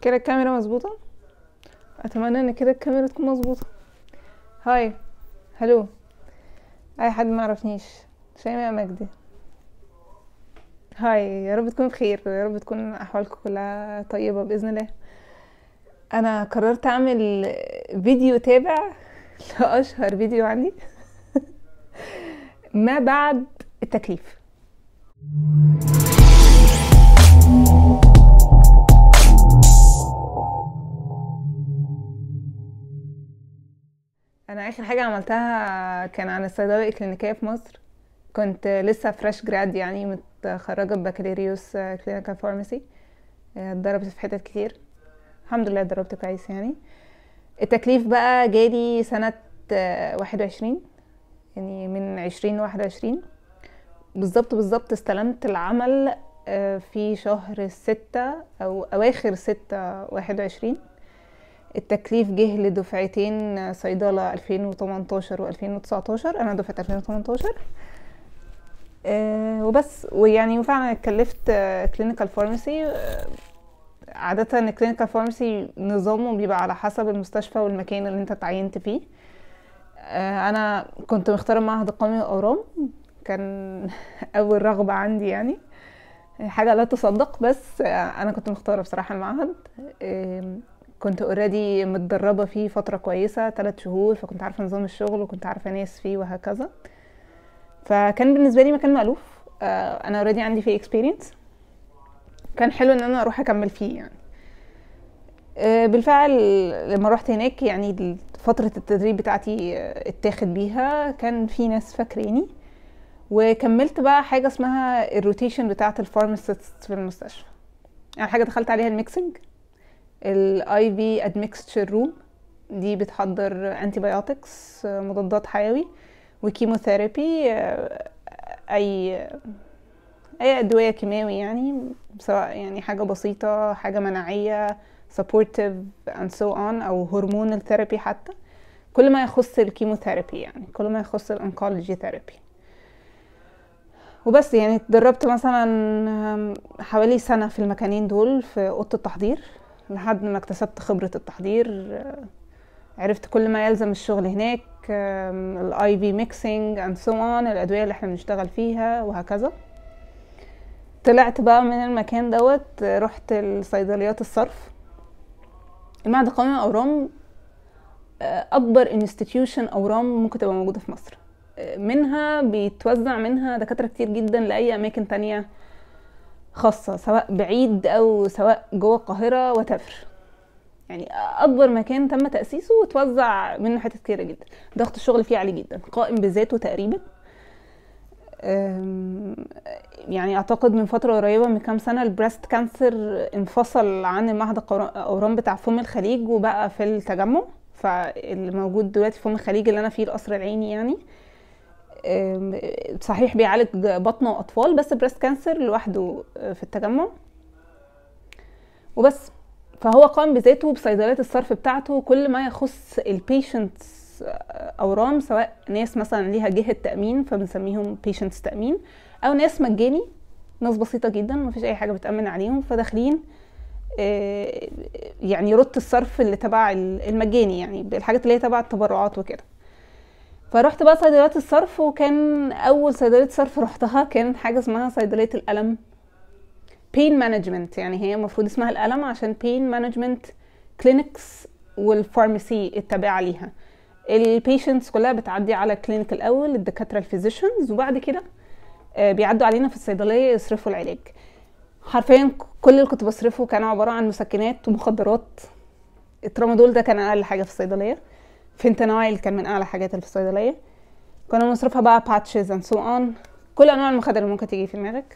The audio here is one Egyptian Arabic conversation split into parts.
كده الكاميرا مظبوطة اتمنى ان كده الكاميرا تكون مظبوطة هاي هلو اي حد ما يعرفنيش شيماء مجدي هاي يا رب تكون بخير يا رب تكون احوالكم كلها طيبة باذن الله انا قررت اعمل فيديو تابع لاشهر فيديو عندي ما بعد التكليف انا اخر حاجه عملتها كان عن الصيدله الكلينيكيه في مصر كنت لسه فريش جراد يعني متخرجه ببكالوريوس كلينيكال فارماسي اتدربت في حتت كتير الحمد لله اتدربت كويس يعني التكليف بقى جالي سنة واحد وعشرين يعني من عشرين لواحد وعشرين بالظبط بالظبط استلمت العمل في شهر ستة أو أواخر ستة واحد وعشرين التكليف جه لدفعتين صيدلة ألفين وتمنتاشر وألفين وتسعتاشر أنا دفعة ألفين وتمنتاشر أه وبس ويعني وفعلا اتكلفت كلينيكال فارماسي عادة الكلينيكال فارماسي نظامه بيبقى على حسب المستشفى والمكان اللي انت اتعينت فيه أه انا كنت مختارة معهد القومي للأورام كان اول رغبة عندي يعني حاجة لا تصدق بس انا كنت مختارة بصراحة المعهد أه كنت اوريدي متدربة فيه فترة كويسة ثلاث شهور فكنت عارفة نظام الشغل وكنت عارفة ناس فيه وهكذا فكان بالنسبة لي مكان مألوف انا اوريدي عندي فيه اكسبيرينس كان حلو ان انا اروح اكمل فيه يعني بالفعل لما روحت هناك يعني فترة التدريب بتاعتي اتاخد بيها كان في ناس فاكريني وكملت بقى حاجة اسمها الروتيشن بتاعة الفارماسيست في المستشفى يعني حاجة دخلت عليها الميكسنج الاي في ادميكستشر روم دي بتحضر انتي بايوتكس مضادات حيوي وكيموثيرابي اي اي ادويه كيماوي يعني سواء يعني حاجه بسيطه حاجه مناعيه supportive and so on او هرمون الثيرابي حتى كل ما يخص الكيموثيرابي يعني كل ما يخص الانكولوجي ثيرابي وبس يعني اتدربت مثلا حوالي سنه في المكانين دول في اوضه التحضير لحد ما اكتسبت خبره التحضير عرفت كل ما يلزم الشغل هناك الاي في ميكسينج اند سو اون الادويه اللي احنا بنشتغل فيها وهكذا طلعت بقى من المكان دوت رحت لصيدليات الصرف المعهد القومي للاورام اكبر انستتيوشن اورام ممكن تبقى موجوده في مصر منها بيتوزع منها دكاتره كتير جدا لاي اماكن تانية خاصه سواء بعيد او سواء جوه القاهره وتفر يعني اكبر مكان تم تاسيسه وتوزع منه حتت كتيره جدا ضغط الشغل فيه عالي جدا قائم بذاته تقريبا يعني اعتقد من فتره قريبه من كام سنه البريست كانسر انفصل عن المعهد الاورام بتاع فم الخليج وبقى في التجمع فاللي موجود دلوقتي في فم الخليج اللي انا فيه القصر العيني يعني صحيح بيعالج بطن واطفال بس بريست كانسر لوحده في التجمع وبس فهو قام بذاته بصيدليات الصرف بتاعته كل ما يخص البيشنتس اورام سواء ناس مثلا ليها جهه تامين فبنسميهم بيشنتس تامين او ناس مجاني ناس بسيطه جدا مفيش اي حاجه بتامن عليهم فداخلين يعني رد الصرف اللي تبع المجاني يعني الحاجات اللي هي تبع التبرعات وكده فرحت بقى صيدليات الصرف وكان اول صيدليه صرف رحتها كان حاجه اسمها صيدليه الالم بين مانجمنت يعني هي المفروض اسمها الالم عشان بين مانجمنت كلينكس والفارماسي التابعه ليها البيشنتس كلها بتعدي على كلينيك الاول الدكاتره الفيزيشنز وبعد كده بيعدوا علينا في الصيدليه يصرفوا العلاج حرفيا كل اللي كنت بصرفه كان عباره عن مسكنات ومخدرات الترامادول ده كان اقل حاجه في الصيدليه فينتانايل كان من اعلى حاجات اللي في الصيدليه كنا بنصرفها بقى باتشز اند سو اون كل انواع المخدر اللي ممكن تيجي في دماغك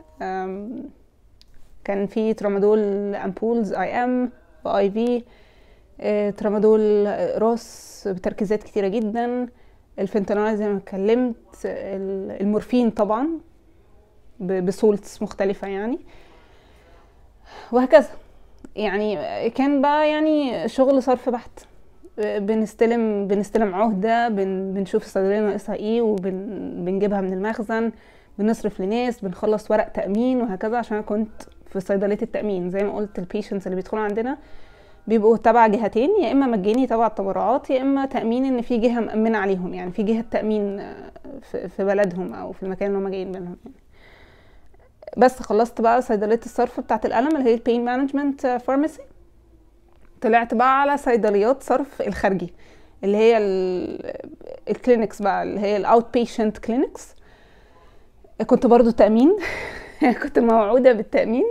كان في ترامادول امبولز اي ام واي في ترامادول راس بتركيزات كتيره جدا الفنتانايل زي ما اتكلمت المورفين طبعا بسولتس مختلفه يعني وهكذا يعني كان بقى يعني شغل صرف بحت بنستلم بنستلم عهده بن بنشوف الصيدليه ناقصها ايه وبنجيبها من المخزن بنصرف لناس بنخلص ورق تامين وهكذا عشان انا كنت في صيدليه التامين زي ما قلت البيشنتس اللي بيدخلوا عندنا بيبقوا تبع جهتين يا اما مجاني تبع التبرعات يا اما تامين ان في جهه مامنه عليهم يعني في جهه تامين آه، في بلدهم او في المكان اللي هم جايين منهم يعني. بس خلصت بقى صيدليه الصرف بتاعه الالم اللي هي البين مانجمنت فارماسي طلعت بقى على صيدليات صرف الخارجي اللي هي الكلينكس بقى اللي هي الاوت بيشنت كلينكس كنت برضو تامين كنت موعوده بالتامين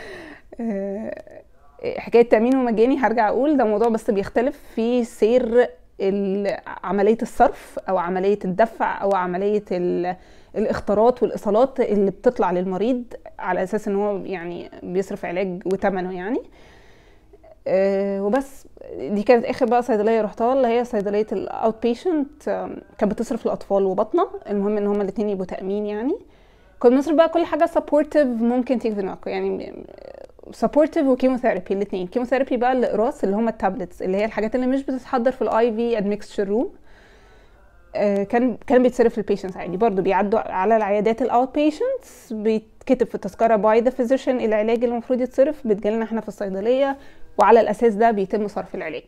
آه، حكايه تامين ومجاني هرجع اقول ده موضوع بس بيختلف في سير عمليه الصرف او عمليه الدفع او عمليه الاختارات والايصالات اللي بتطلع للمريض على اساس ان هو يعني بيصرف علاج وثمنه يعني أه وبس دي كانت اخر بقى صيدليه رحتها اللي هي صيدليه الاوت بيشنت كانت بتصرف الاطفال وبطنه المهم ان هما الاثنين يبقوا تامين يعني كنا بنصرف بقى كل حاجه سبورتيف ممكن تيجي في دماغك يعني سبورتيف وكيموثيرابي الاثنين كيموثيرابي بقى الاقراص اللي هم التابلتس اللي هي الحاجات اللي مش بتتحضر في الاي في ادميكستشر روم كان كان بيتصرف للبيشنتس عادي برضو بيعدوا على العيادات الاوت بيشنتس بيتكتب في التذكره باي ذا فيزيشن العلاج اللي المفروض يتصرف بتجيلنا احنا في الصيدليه وعلى الاساس ده بيتم صرف العلاج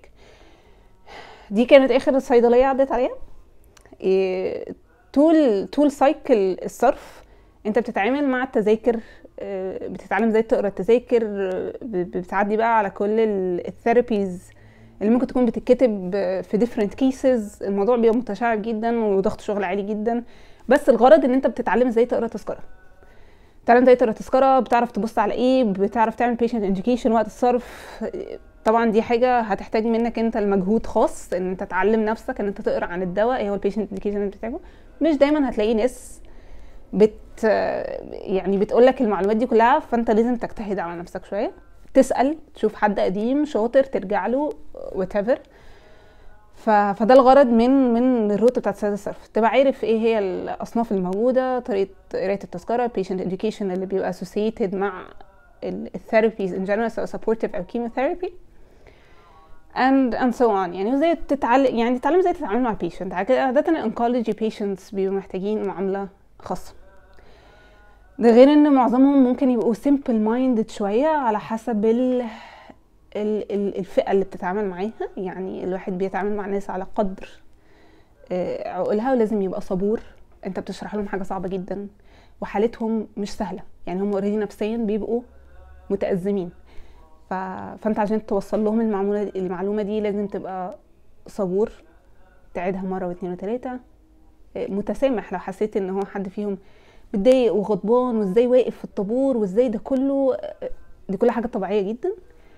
دي كانت اخر الصيدليه عدت عليها إيه طول طول سايكل الصرف انت بتتعامل مع التذاكر آه، بتتعلم ازاي تقرا التذاكر بتعدي بقى على كل الثيرابيز اللي ممكن تكون بتتكتب في ديفرنت كيسز الموضوع بيبقى متشعب جدا وضغط شغل عالي جدا بس الغرض ان انت بتتعلم ازاي تقرا تذكره بتتعلم ازاي تقرا تذكره بتعرف تبص على ايه بتعرف تعمل بيشنت education وقت الصرف طبعا دي حاجه هتحتاج منك انت المجهود خاص ان انت تعلم نفسك ان انت تقرا عن الدواء ايه هو البيشنت education اللي بتحتاجه مش دايما هتلاقي ناس بت يعني بتقول لك المعلومات دي كلها فانت لازم تجتهد على نفسك شويه تسال تشوف حد قديم شاطر ترجع له وات ف... فده الغرض من من الروت بتاعت سياسه الصرف تبقى عارف ايه هي الاصناف الموجوده طريقه قرايه التذكره patient education اللي بيبقى associated مع الثيرابيز ان جنرال سواء supportive او chemotherapy and and so on يعني ازاي تتعلم يعني تتعلم ازاي تتعامل مع البيشنت عاده الانكولوجي patients بيبقوا محتاجين معامله خاصه ده غير ان معظمهم ممكن يبقوا سيمبل مايندد شويه على حسب ال الفئه اللي بتتعامل معاها يعني الواحد بيتعامل مع ناس على قدر آه، عقولها ولازم يبقى صبور انت بتشرح لهم حاجه صعبه جدا وحالتهم مش سهله يعني هم اوريدي نفسيا بيبقوا متازمين ف... فانت عشان توصل لهم المعلومه المعلومه دي لازم تبقى صبور تعيدها مره واثنين وثلاثه آه، متسامح لو حسيت ان هو حد فيهم متضايق وغضبان وازاي واقف في الطابور وازاي ده كله دي كل حاجه طبيعيه جدا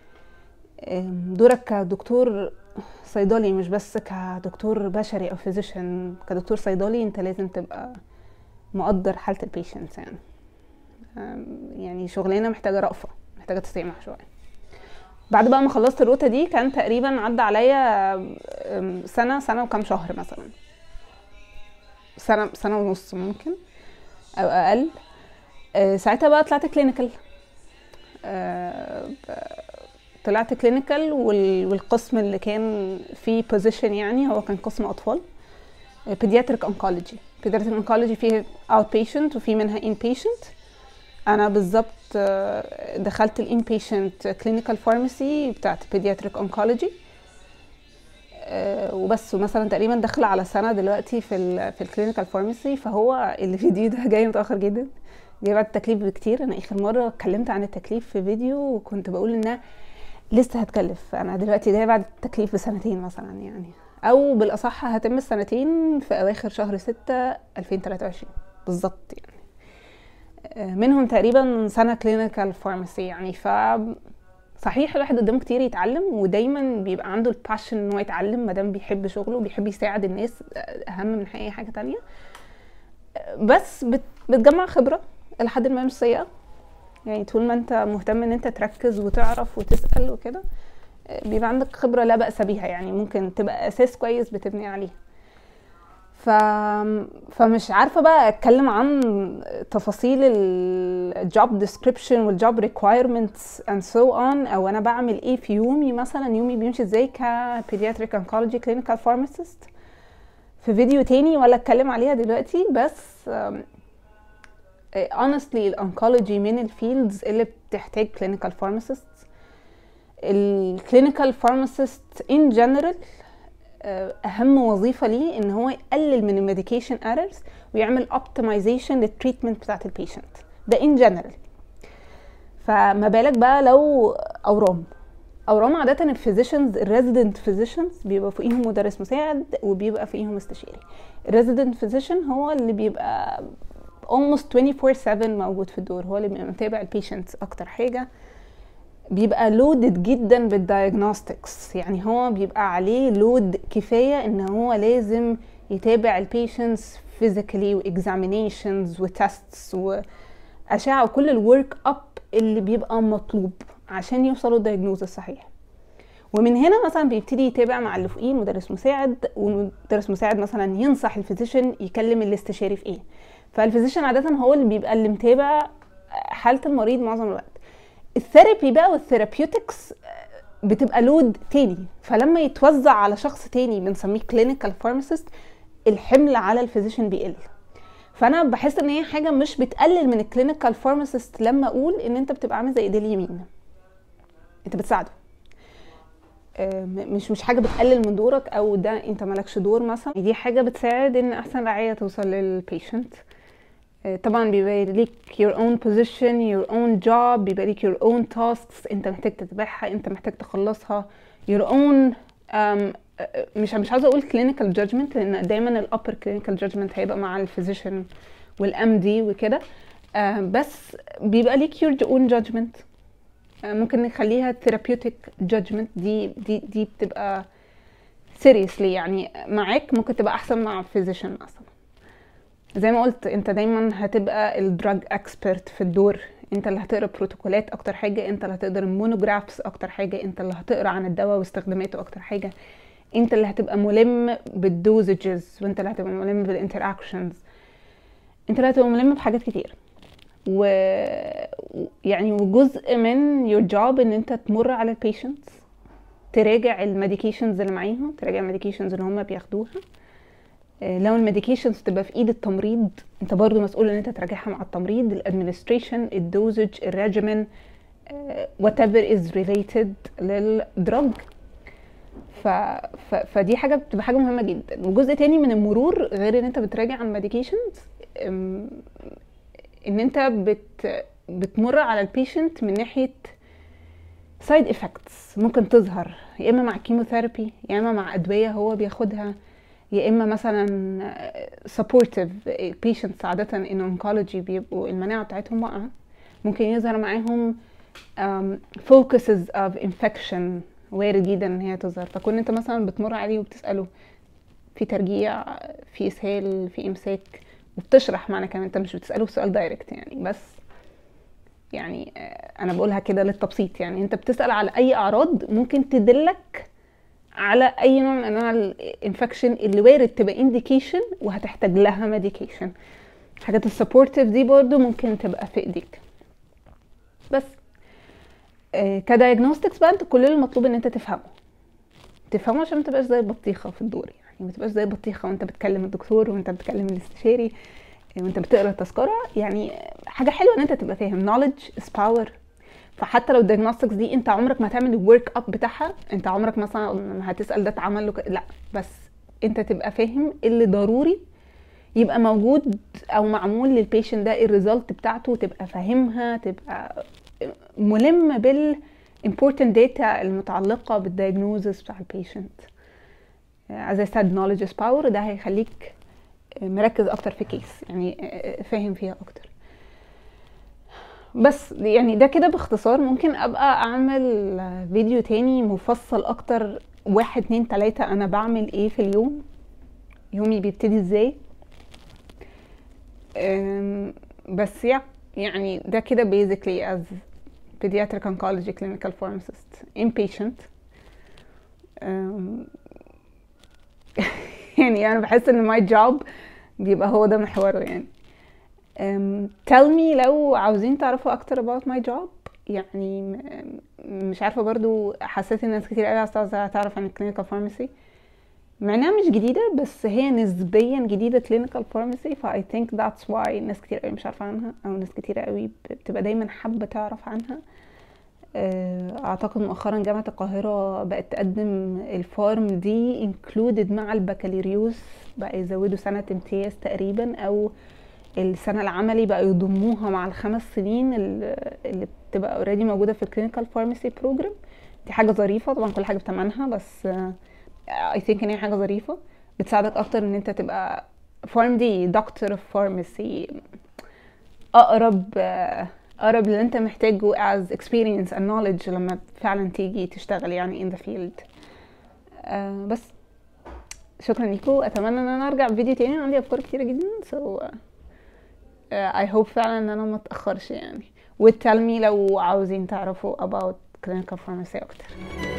دورك كدكتور صيدلي مش بس كدكتور بشري او فيزيشن كدكتور صيدلي انت لازم تبقى مقدر حاله البيشنت يعني يعني شغلانه محتاجه رأفه محتاجه تسامح شويه بعد بقى ما خلصت الروته دي كان تقريبا عدى عليا سنه سنه وكام شهر مثلا سنه سنه ونص ممكن او اقل آه، ساعتها بقى طلعت كلينيكال آه، طلعت كلينيكال والقسم اللي كان فيه بوزيشن يعني هو كان قسم اطفال بيدياتريك انكولوجي بيدياتريك انكولوجي فيه اوت بيشنت وفي منها ان بيشنت انا بالظبط آه، دخلت الان بيشنت كلينيكال فارماسي بتاعت بيدياتريك انكولوجي آه، وبس ومثلا تقريبا داخله على سنه دلوقتي في ال في الكلينيكال فارماسي فهو الفيديو ده جاي متاخر جدا جاي بعد التكليف بكتير انا اخر مره اتكلمت عن التكليف في فيديو وكنت بقول انها لسه هتكلف انا دلوقتي جايه بعد التكليف بسنتين مثلا يعني او بالاصح هتم السنتين في اواخر شهر ستة 2023 بالظبط يعني آه، منهم تقريبا سنه كلينيكال فارماسي يعني ف صحيح الواحد قدامه كتير يتعلم ودايما بيبقى عنده الباشن ان هو يتعلم ما دام بيحب شغله وبيحب يساعد الناس اهم من اي حاجه تانية بس بتجمع خبره لحد ما مش سيئه يعني طول ما انت مهتم ان انت تركز وتعرف وتسال وكده بيبقى عندك خبره لا باس بيها يعني ممكن تبقى اساس كويس بتبني عليه ف... فمش عارفه بقى اتكلم عن تفاصيل الجوب ديسكريبشن والجوب ريكويرمنتس اند سو اون او انا بعمل ايه في يومي مثلا يومي بيمشي ازاي كبيدياتريك انكولوجي كلينيكال فارماسيست في فيديو تاني ولا اتكلم عليها دلوقتي بس honestly الانكولوجي من الفيلدز اللي بتحتاج clinical pharmacists الكلينيكال فارماسيست ان جنرال اهم وظيفه ليه ان هو يقلل من الميديكيشن ايرورز ويعمل اوبتمايزيشن للتريتمنت بتاعت البيشنت ده ان جنرال فما بالك بقى لو اورام اورام عاده الفيزيشنز الريزيدنت فيزيشنز بيبقى فوقيهم مدرس مساعد وبيبقى فوقيهم استشاري الريزيدنت فيزيشن هو اللي بيبقى almost 24/7 موجود في الدور هو اللي بيبقى متابع البيشنتس اكتر حاجه بيبقى لودد جدا بالدايجنوستكس يعني هو بيبقى عليه لود كفايه ان هو لازم يتابع البيشنتس فيزيكالي واكزامينيشنز وتستس واشعه وكل الورك اب اللي بيبقى مطلوب عشان يوصلوا الدايجنوز الصحيح ومن هنا مثلا بيبتدي يتابع مع اللي فوقيه مدرس مساعد ومدرس مساعد مثلا ينصح الفيزيشن يكلم الاستشاري في ايه فالفيزيشن عاده هو اللي بيبقى اللي متابع حاله المريض معظم الوقت الثيرابي بقى والثيرابيوتكس بتبقى لود تاني فلما يتوزع على شخص تاني بنسميه كلينيكال فارماسيست الحمل على الفيزيشن بيقل فانا بحس ان هي حاجه مش بتقلل من الكلينيكال فارماسيست لما اقول ان انت بتبقى عامل زي ايديه اليمين انت بتساعده مش مش حاجه بتقلل من دورك او ده انت مالكش دور مثلا دي حاجه بتساعد ان احسن رعايه توصل للبيشنت طبعا بيبقى ليك your own position your own job بيبقى ليك your own tasks انت محتاج تتبعها انت محتاج تخلصها your own um, مش مش عاوزه اقول clinical judgment لان دايما الابر clinical judgment هيبقى مع الفيزيشن والام دي وكده uh, بس بيبقى ليك your own judgment uh, ممكن نخليها therapeutic judgment دي دي دي بتبقى seriously يعني معاك ممكن تبقى احسن مع physician مثلا زي ما قلت انت دايما هتبقى الدراج اكسبرت في الدور انت اللي هتقرا بروتوكولات اكتر حاجه انت اللي هتقدر المونوجرافز اكتر حاجه انت اللي هتقرا عن الدواء واستخداماته اكتر حاجه انت اللي هتبقى ملم بالدوزجز وانت اللي هتبقى ملم بالانتراكشنز انت اللي هتبقى ملم بحاجات كتير و يعني وجزء من يور جوب ان انت تمر على البيشنتس تراجع الميديكيشنز اللي معاهم تراجع الميديكيشنز اللي هم بياخدوها لو الميديكيشنز تبقى في ايد التمريض انت برضو مسؤول ان انت تراجعها مع التمريض الادمنستريشن الدوزج الريجيمن وات ايفر از ريليتد للدراج ف... ف... فدي حاجه بتبقى حاجه مهمه جدا وجزء تاني من المرور غير ان انت بتراجع عن الميديكيشنز ان انت بت... بتمر على البيشنت من ناحيه سايد افكتس ممكن تظهر يا اما مع كيموثيرابي يا اما مع ادويه هو بياخدها يا اما مثلا supportive patients عادة ان اونكولوجي بيبقوا المناعة بتاعتهم واقعة ممكن يظهر معاهم um, focuses of infection وارد جدا ان هي تظهر فكون انت مثلا بتمر عليه وبتسأله في ترجيع في اسهال في امساك وبتشرح معنى كمان انت مش بتسأله سؤال دايركت يعني بس يعني انا بقولها كده للتبسيط يعني انت بتسأل على اي اعراض ممكن تدلك على اي نوع من انواع الانفكشن اللي وارد تبقى انديكيشن وهتحتاج لها ميديكيشن حاجات السبورتيف دي برضو ممكن تبقى في ايديك بس آه كدايجنوستكس بقى انت كل المطلوب ان انت تفهمه تفهمه عشان ما تبقاش زي البطيخه في الدور يعني ما تبقاش زي البطيخه وانت بتكلم الدكتور وانت بتكلم الاستشاري وانت بتقرا التذكره يعني حاجه حلوه ان انت تبقى فاهم knowledge is power فحتى لو الديagnostics دي انت عمرك ما هتعمل الورك اب بتاعها انت عمرك مثلا هتسال ده اتعمل له لا بس انت تبقى فاهم اللي ضروري يبقى موجود او معمول للبيشنت ده الريزلت بتاعته تبقى فاهمها تبقى ملم بال important data المتعلقة بالdiagnosis بتاع البيشنت as I said knowledge is power ده هيخليك مركز اكتر في كيس يعني فاهم فيها اكتر بس يعني ده كده باختصار ممكن ابقى اعمل فيديو تاني مفصل اكتر واحد اتنين تلاتة انا بعمل ايه في اليوم يومي بيبتدي ازاي بس يعني ده كده basically as pediatric oncology clinical pharmacist inpatient يعني انا بحس ان my job بيبقى هو ده محوره يعني um, tell me لو عاوزين تعرفوا اكتر about my job يعني مش عارفه برضو حسيت ان ناس كتير قوي عايزه تعرف عن الكلينيكال فارماسي مع انها مش جديدة بس هي نسبيا جديدة كلينيكال فارماسي فاي ثينك ذاتس واي ناس كتير قوي مش عارفة عنها او ناس كتير قوي بتبقى دايما حابة تعرف عنها آه، اعتقد مؤخرا جامعة القاهرة بقت تقدم الفارم دي انكلودد مع البكالوريوس بقى يزودوا سنة امتياز تقريبا او السنة العملي بقى يضموها مع الخمس سنين اللي بتبقى اوريدي موجودة في الكلينيكال فارماسي بروجرام دي حاجة ظريفة طبعا كل حاجة بتمنها بس اي ثينك ان هي حاجة ظريفة بتساعدك اكتر ان انت تبقى فارم دي دكتور اوف فارماسي اقرب اقرب اللي انت محتاجه as experience and knowledge لما فعلا تيجي تشتغل يعني in the field uh, بس شكرا لكم اتمنى ان انا ارجع بفيديو تاني عندي افكار كتيره جدا so uh, uh, I hope فعلا ان انا ما اتاخرش يعني وتell me لو عاوزين تعرفوا about clinical pharmacy اكتر